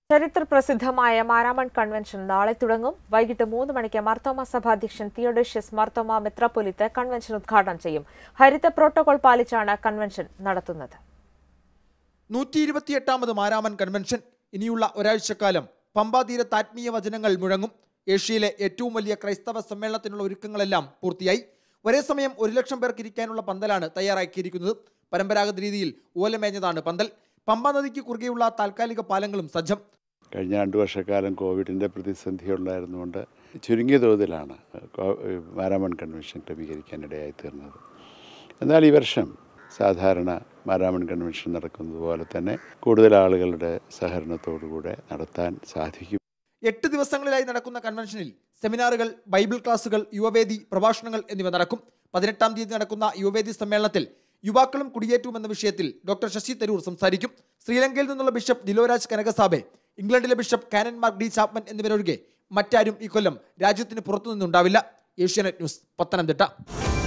ചരിത്ര പ്രസിദ്ധമായ മാരാമൺ കൺവെൻഷൻ നാളെ തുടങ്ങും വൈകിട്ട് മൂന്ന് മണിക്ക് മാർത്തോമ സഭാധ്യക്ഷൻ തിയോഡേഷ്യസ് മാർത്തോമ മെത്രാപ്പൊലിത്ത് കൺവെൻഷൻ ഉദ്ഘാടനം ചെയ്യും ഹരിത പ്രോട്ടോകോൾ പാലിച്ചാണ് കൺവെൻഷൻ നടത്തുന്നത് നൂറ്റി ഇരുപത്തിയെട്ടാമത് മാരാമൻ കൺവെൻഷൻ ഇനിയുള്ള ഒരാഴ്ചക്കാലം പമ്പാ തീരത്ത് ആത്മീയ വചനങ്ങൾ മുഴങ്ങും ഏഷ്യയിലെ ഏറ്റവും വലിയ ക്രൈസ്തവ സമ്മേളനത്തിനുള്ള ഒരുക്കങ്ങളെല്ലാം പൂർത്തിയായി ഒരേ സമയം ഒരു ലക്ഷം പേർക്ക് ഇരിക്കാനുള്ള പന്തലാണ് തയ്യാറാക്കിയിരിക്കുന്നത് പരമ്പരാഗത രീതിയിൽ ഓലമേഞ്ഞതാണ് പന്തൽ പമ്പാ നദിക്ക് കുറുകെയുള്ള താൽക്കാലിക പാലങ്ങളും സജ്ജം കഴിഞ്ഞ രണ്ട് വർഷക്കാലം കോവിഡിൻ്റെ പ്രതിസന്ധി ഉണ്ടായിരുന്നുകൊണ്ട് ചുരുങ്ങിയ തോതിലാണ് കോ- മാരാമൺ കൺവെൻഷൻ ക്രമീകരിക്കാനിടയായി തീർന്നത് എന്നാൽ ഈ വർഷം സാധാരണ മാരാമൺ കൺവെൻഷൻ നടക്കുന്നത് പോലെ തന്നെ കൂടുതൽ ആളുകളുടെ സഹകരണത്തോടുകൂടെ നടത്താൻ സാധിക്കും എട്ട് ദിവസങ്ങളിലായി നടക്കുന്ന കൺവെൻഷനിൽ സെമിനാറുകൾ ബൈബിൾ ക്ലാസുകൾ യുവവേദി പ്രഭാഷണങ്ങൾ എന്നിവ നടക്കും പതിനെട്ടാം തീയതി നടക്കുന്ന യുവവേദി സമ്മേളനത്തിൽ യുവാക്കളും കുടിയേറ്റവും എന്ന വിഷയത്തിൽ ഡോക്ടർ ശശി തരൂർ സംസാരിക്കും ശ്രീലങ്കയിൽ നിന്നുള്ള ബിഷപ്പ് ദിലോരാജ് കനകസാബെ ഇംഗ്ലണ്ടിലെ bishop canon Mark D Chapman എന്നിവരൊഴികെ മറ്റാരും ഈ കൊല്ലം രാജ്യത്തിന് പുറത്തുനിന്നുണ്ടാവില്ല ഏഷ്യാനെറ്റ് ന്യൂസ് പത്തനംതിട്ട